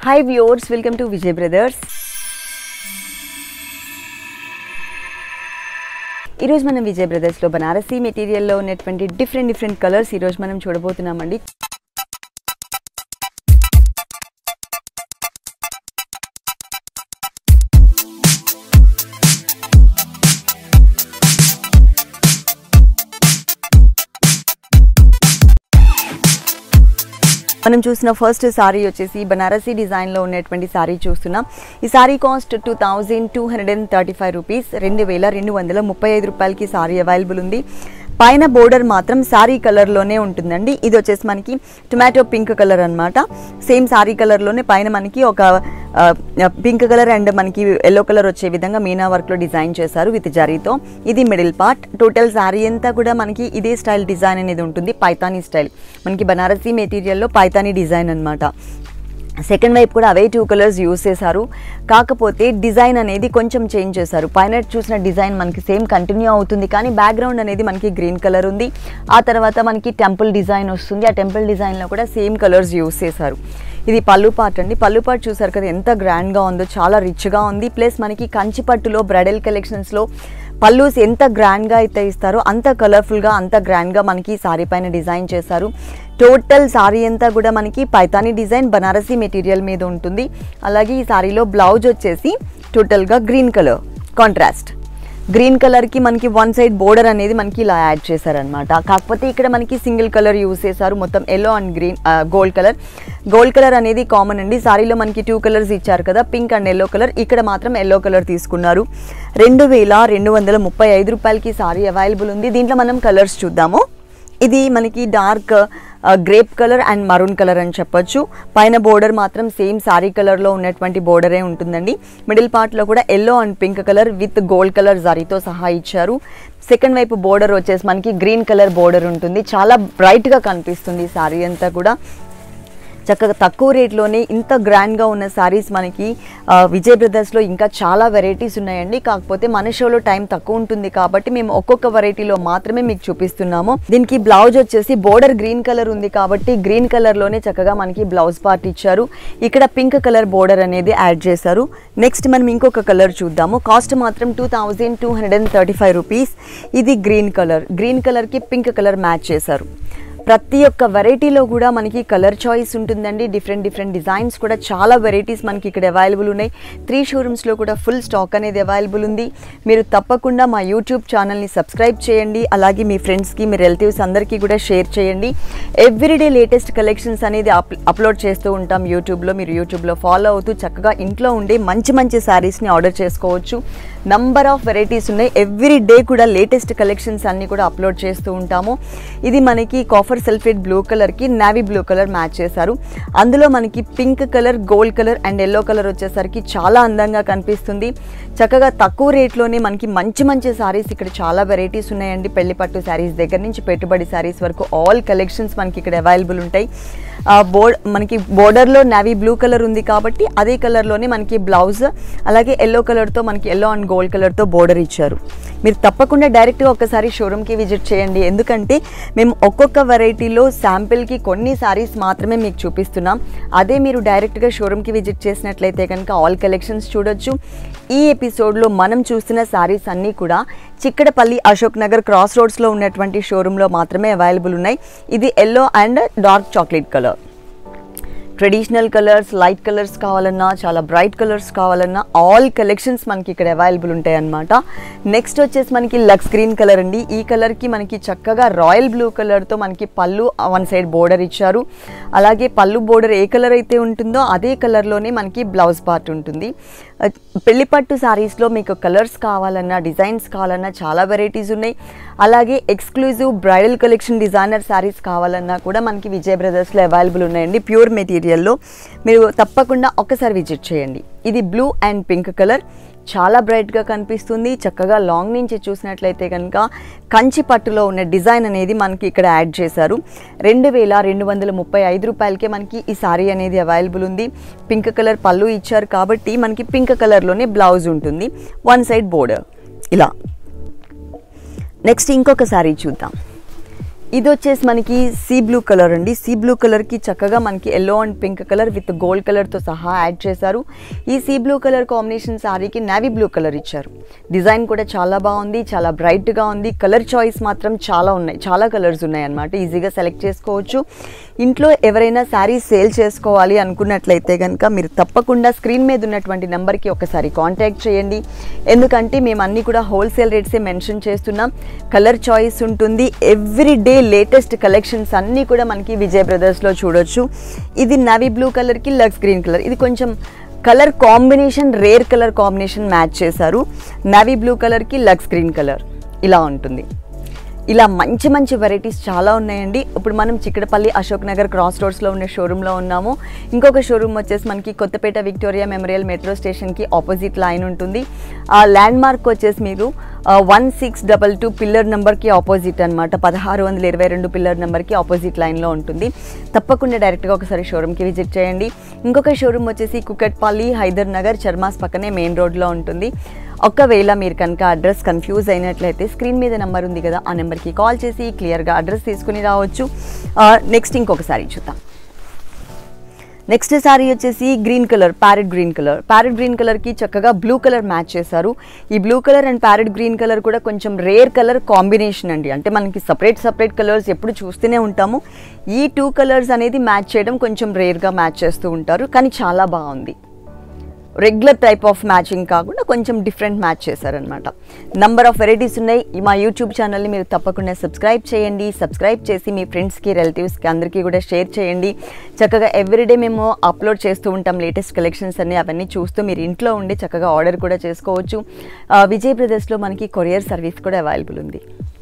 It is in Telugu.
hi viewers welcome to Vijay Brothers ఈరోజు మనం విజయ్ బ్రదర్స్లో బనారసీ మెటీరియల్లో ఉన్నటువంటి డిఫరెంట్ డిఫరెంట్ కలర్స్ ఈరోజు మనం చూడబోతున్నామండి మనం చూసిన ఫస్ట్ సారీ వచ్చేసి బనారసీ డిజైన్లో ఉన్నటువంటి సారీ చూస్తున్నాం ఈ sari cost two thousand two hundred and thirty five rupees రెండు వేల రెండు వందల ముప్పై ఐదు రూపాయలకి సారీ అవైలబుల్ ఉంది పైన బోర్డర్ మాత్రం సారీ కలర్లోనే ఉంటుందండి ఇది వచ్చేసి మనకి టొమాటో పింక్ కలర్ అన్నమాట సేమ్ సారీ కలర్లోనే పైన మనకి ఒక పింక్ కలర్ అండ్ మనకి ఎల్లో కలర్ వచ్చే విధంగా మీనా వర్క్లో డిజైన్ చేశారు విత్ జరీతో ఇది మిడిల్ పార్ట్ టోటల్ శారీ అంతా కూడా మనకి ఇదే స్టైల్ డిజైన్ అనేది ఉంటుంది పైతానీ స్టైల్ మనకి బనారసీ మెటీరియల్లో పైతానీ డిజైన్ అన్నమాట సెకండ్ వైపు కూడా అవే టూ కలర్స్ యూస్ చేశారు కాకపోతే డిజైన్ అనేది కొంచెం చేంజ్ చేశారు పైన చూసిన డిజైన్ మనకి సేమ్ కంటిన్యూ అవుతుంది కానీ బ్యాక్గ్రౌండ్ అనేది మనకి గ్రీన్ కలర్ ఉంది ఆ తర్వాత మనకి టెంపుల్ డిజైన్ వస్తుంది ఆ టెంపుల్ డిజైన్లో కూడా సేమ్ కలర్స్ యూస్ చేశారు ఇది పళ్ళు పార్ట్ అండి పళ్ళు పార్ట్ చూసారు కదా ఎంత గ్రాండ్గా ఉందో చాలా రిచ్గా ఉంది ప్లస్ మనకి కంచి పట్టులో బ్రైడల్ కలెక్షన్స్లో పల్లూస్ ఎంత గ్రాండ్గా అయితే ఇస్తారో అంత కలర్ఫుల్గా అంత గ్రాండ్గా మనకి సారీ పైన డిజైన్ చేశారు టోటల్ సారీ అంతా కూడా మనకి పైతానీ డిజైన్ బనారసీ మెటీరియల్ మీద ఉంటుంది అలాగే ఈ సారీలో బ్లౌజ్ వచ్చేసి టోటల్గా గ్రీన్ కలర్ కాంట్రాస్ట్ గ్రీన్ కలర్కి మనకి వన్ సైడ్ బోర్డర్ అనేది మనకి ఇలా యాడ్ చేశారనమాట కాకపోతే ఇక్కడ మనకి సింగిల్ కలర్ యూస్ చేశారు మొత్తం yellow and green gold colour gold colour అనేది కామన్ అండి సారీలో మనకి టూ కలర్స్ ఇచ్చారు కదా పింక్ అండ్ ఎల్లో కలర్ ఇక్కడ మాత్రం ఎల్లో కలర్ తీసుకున్నారు రెండు వేల రెండు వందల ముప్పై ఐదు రూపాయలకి సారీ అవైలబుల్ ఉంది దీంట్లో మనం కలర్స్ చూద్దాము ఇది మనకి dark grape colour and maroon colour అని చెప్పొచ్చు పైన బోర్డర్ మాత్రం సేమ్ సారీ కలర్లో ఉన్నటువంటి బోర్డరే ఉంటుందండి మిడిల్ పార్ట్లో కూడా yellow and pink colour with gold colour జరీతో సహా ఇచ్చారు సెకండ్ వైపు బోర్డర్ వచ్చేసి మనకి గ్రీన్ కలర్ బోర్డర్ ఉంటుంది చాలా బ్రైట్గా కనిపిస్తుంది సారీ అంతా కూడా చక్కగా తక్కువ రేట్లోనే ఇంత గ్రాండ్గా ఉన్న శారీస్ మనకి ఆ, విజయ్ బ్రదర్స్లో ఇంకా చాలా వెరైటీస్ ఉన్నాయండి కాకపోతే మన షోలో టైం తక్కువ ఉంటుంది కాబట్టి మేము ఒక్కొక్క వెరైటీలో మాత్రమే మీకు చూపిస్తున్నాము దీనికి బ్లౌజ్ వచ్చేసి బోర్డర్ గ్రీన్ కలర్ ఉంది కాబట్టి గ్రీన్ కలర్లోనే చక్కగా మనకి బ్లౌజ్ పార్ట్ ఇచ్చారు ఇక్కడ పింక్ కలర్ బోర్డర్ అనేది యాడ్ చేశారు నెక్స్ట్ మనం ఇంకొక కలర్ చూద్దాము కాస్ట్ మాత్రం two thousand two hundred and thirty five rupees ఇది గ్రీన్ కలర్ గ్రీన్ కలర్కి పింక్ కలర్ మ్యాచ్ చేశారు ప్రతి ఒక్క వెరైటీలో కూడా మనకి కలర్ చాయిస్ ఉంటుందండి డిఫరెంట్ డిఫరెంట్ డిజైన్స్ కూడా చాలా వెరైటీస్ మనకి ఇక్కడ అవైలబుల్ ఉన్నాయి త్రీ షోరూమ్స్లో కూడా ఫుల్ స్టాక్ అనేది అవైలబుల్ ఉంది మీరు తప్పకుండా మా యూట్యూబ్ ఛానల్ని సబ్స్క్రైబ్ చేయండి అలాగే మీ ఫ్రెండ్స్కి మీ రిలేటివ్స్ అందరికీ కూడా షేర్ చేయండి ఎవ్రీడే లేటెస్ట్ కలెక్షన్స్ అనేది అప్ అప్లోడ్ చేస్తూ ఉంటాం యూట్యూబ్లో మీరు యూట్యూబ్లో ఫాలో అవుతూ చక్కగా ఇంట్లో ఉండే మంచి మంచి శారీస్ని ఆర్డర్ చేసుకోవచ్చు నంబర్ ఆఫ్ వెరైటీస్ ఉన్నాయి ఎవ్రీ డే కూడా లేటెస్ట్ కలెక్షన్స్ అన్నీ కూడా అప్లోడ్ చేస్తూ ఉంటాము ఇది మనకి కాఫర్ సల్ఫేట్ బ్లూ కలర్కి నావీ బ్లూ కలర్ మ్యాచ్ చేశారు అందులో మనకి pink colour gold colour and yellow colour వచ్చేసరికి చాలా అందంగా కనిపిస్తుంది చక్కగా తక్కువ రేట్లోనే మనకి మంచి మంచి శారీస్ ఇక్కడ చాలా వెరైటీస్ ఉన్నాయండి పెళ్లి పట్టు శారీస్ దగ్గర నుంచి పెట్టుబడి శారీస్ వరకు ఆల్ కలెక్షన్స్ మనకి ఇక్కడ అవైలబుల్ ఉంటాయి బోర్డ్ మనకి బోర్డర్లో నావీ బ్లూ కలర్ ఉంది కాబట్టి అదే కలర్లోనే మనకి బ్లౌజ్ అలాగే ఎల్లో కలర్తో మనకి ఎల్లో అండ్ గోల్డ్ కలర్తో బోర్డర్ ఇచ్చారు మీరు తప్పకుండా డైరెక్ట్గా ఒకసారి షోరూమ్కి విజిట్ చేయండి ఎందుకంటే మేము ఒక్కొక్క వెరైటీలో శాంపిల్కి కొన్ని శారీస్ మాత్రమే మీకు చూపిస్తున్నాం అదే మీరు డైరెక్ట్గా షోరూమ్కి విజిట్ చేసినట్లయితే కనుక ఆల్ కలెక్షన్స్ చూడొచ్చు ఈ ఎపిసోడ్లో మనం చూస్తున్న శారీస్ అన్నీ కూడా చిక్కడపల్లి అశోక్ నగర్ క్రాస్ రోడ్స్లో ఉన్నటువంటి షోరూంలో మాత్రమే అవైలబుల్ ఉన్నాయి ఇది yellow and dark chocolate colour traditional colours light colours కావాలన్నా చాలా బ్రైట్ కలర్స్ కావాలన్నా ఆల్ కలెక్షన్స్ మనకి ఇక్కడ అవైలబుల్ ఉంటాయి అన్నమాట నెక్స్ట్ వచ్చేసి మనకి లక్స్ గ్రీన్ కలర్ అండి ఈ కలర్కి మనకి చక్కగా రాయల్ బ్లూ కలర్తో మనకి పళ్ళు వన్ సైడ్ బోర్డర్ ఇచ్చారు అలాగే పళ్ళు బోర్డర్ ఏ కలర్ అయితే ఉంటుందో అదే కలర్లోనే మనకి బ్లౌజ్ పార్ట్ ఉంటుంది ఆ, పెళ్లి పట్టు శారీస్లో మీకు కలర్స్ కావాలన్నా డిజైన్స్ కావాలన్నా చాలా వెరైటీస్ ఉన్నాయి అలాగే exclusive bridal collection designer saris కావాలన్నా కూడా మనకి విజయ్ బ్రదర్స్లో అవైలబుల్ ఉన్నాయండి ప్యూర్ మెటీరియల్లో మీరు తప్పకుండా ఒకసారి విజిట్ చేయండి ఇది బ్లూ అండ్ పింక్ కలర్ చాలా బ్రైట్గా కనిపిస్తుంది చక్కగా లాంగ్ నుంచి చూసినట్లయితే కనుక కంచి పట్టులో ఉన్న డిజైన్ అనేది మనకి ఇక్కడ యాడ్ చేశారు రెండు వేల రెండు వందల ముప్పై ఐదు రూపాయలకే మనకి ఈ సారీ అనేది అవైలబుల్ ఉంది పింక్ కలర్ పళ్ళు ఇచ్చారు కాబట్టి మనకి పింక్ కలర్లోనే బ్లౌజ్ ఉంటుంది వన్ సైడ్ బోర్డర్ ఇలా నెక్స్ట్ ఇంకొక సారీ చూద్దాం ఇది వచ్చేసి మనకి సీ బ్లూ కలర్ అండి సీ బ్లూ కలర్కి చక్కగా మనకి yellow and pink colour with gold కలర్తో సహా యాడ్ చేశారు ఈ సీ బ్లూ కలర్ కాంబినేషన్ శారీకి నావీ బ్లూ కలర్ ఇచ్చారు డిజైన్ కూడా చాలా బాగుంది చాలా బ్రైట్గా ఉంది కలర్ చాయిస్ మాత్రం చాలా ఉన్నాయి చాలా కలర్స్ ఉన్నాయి అన్నమాట ఈజీగా సెలెక్ట్ చేసుకోవచ్చు ఇంట్లో ఎవరైనా శారీ సేల్ చేసుకోవాలి అనుకున్నట్లయితే కనుక మీరు తప్పకుండా స్క్రీన్ మీద ఉన్నటువంటి నెంబర్కి ఒకసారి కాంటాక్ట్ చేయండి ఎందుకంటే మేము అన్నీ కూడా హోల్సేల్ రేట్సే మెన్షన్ చేస్తున్నాం కలర్ చాయిస్ ఉంటుంది ఎవ్రీ డే లేటెస్ట్ కలెక్షన్స్ అన్నీ కూడా మనకి విజయ్ బ్రదర్స్లో చూడొచ్చు ఇది నవీ బ్లూ కలర్కి లక్స్ గ్రీన్ కలర్ ఇది కొంచెం colour combination rare colour combination match చేశారు నవీ బ్లూ కలర్కి లక్స్ గ్రీన్ కలర్ ఇలా ఉంటుంది ఇలా మంచి మంచి వెరైటీస్ చాలా ఉన్నాయండి ఇప్పుడు మనం చిక్కడపల్లి అశోక్ నగర్ క్రాస్ రోడ్స్లో ఉన్న షోరూంలో ఉన్నాము ఇంకొక షోరూమ్ వచ్చేసి మనకి కొత్తపేట విక్టోరియా మెమోరియల్ మెట్రో స్టేషన్కి ఆపోజిట్ లైన్ ఉంటుంది ఆ ల్యాండ్ మార్క్ వచ్చేసి మీరు one six double two pillar నెంబర్కి ఆపోజిట్ అనమాట పదహారు వందల ఇరవై రెండు పిల్లర్ నెంబర్కి ఆపోజిట్ లైన్లో ఉంటుంది తప్పకుండా డైరెక్ట్గా ఒకసారి షోరూమ్కి విజిట్ చేయండి ఇంకొక షోరూమ్ వచ్చేసి కుకట్పల్లి హైదర్ నగర్ చర్మాస్ పక్కనే మెయిన్ రోడ్లో ఉంటుంది ఒకవేళ మీరు కనుక అడ్రస్ కన్ఫ్యూజ్ అయినట్లయితే స్క్రీన్ మీద నెంబర్ ఉంది కదా ఆ నెంబర్కి కాల్ చేసి క్లియర్గా అడ్రస్ తీసుకుని రావచ్చు నెక్స్ట్ ఇంకొకసారి చూద్దాం నెక్స్ట్ శారీ వచ్చేసి green colour parrot green colour parrot green కలర్కి చక్కగా బ్లూ కలర్ మ్యాచ్ చేశారు ఈ blue colour and parrot green colour కూడా కొంచెం రేర్ కలర్ కాంబినేషన్ అండి అంటే మనకి సపరేట్ సపరేట్ కలర్స్ ఎప్పుడు చూస్తూనే ఉంటాము ఈ టూ కలర్స్ అనేది మ్యాచ్ చేయడం కొంచెం రేర్గా మ్యాచ్ చేస్తూ ఉంటారు కానీ చాలా బాగుంది రెగ్యులర్ టైప్ ఆఫ్ మ్యాచింగ్ కాకుండా కొంచెం డిఫరెంట్ మ్యాచ్ చేశారనమాట నంబర్ ఆఫ్ వెరైటీస్ ఉన్నాయి ఈ మా యూట్యూబ్ ఛానల్ని మీరు తప్పకుండా సబ్స్క్రైబ్ చేయండి సబ్స్క్రైబ్ చేసి మీ ఫ్రెండ్స్కి రిలేటివ్స్కి అందరికీ కూడా షేర్ చేయండి చక్కగా ఎవ్రీడే మేము అప్లోడ్ చేస్తూ ఉంటాం లేటెస్ట్ కలెక్షన్స్ అన్ని అవన్నీ చూస్తూ మీరు ఇంట్లో ఉండి చక్కగా ఆర్డర్ కూడా చేసుకోవచ్చు ఆ, విజయ్ బ్రదర్స్లో మనకి కొరియర్ సర్వీస్ కూడా అవైలబుల్ ఉంది